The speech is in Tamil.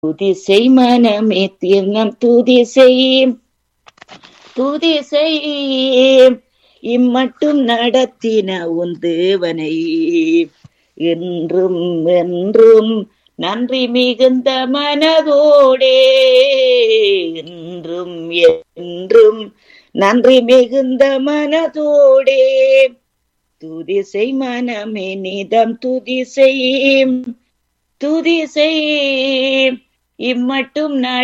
துதி செய் மனமே தீர்ணம் துதி செய் துதி செய் இம்மட்டும் நடத்தின உன் தேவனை என்றும் என்றும் நன்றி மிகுந்த மனதோடே என்றும் என்றும் நன்றி மிகுந்த மனதோடே துதி செய் மனமே நிதம் துதி செய் துதி செய் இம்மட்டும்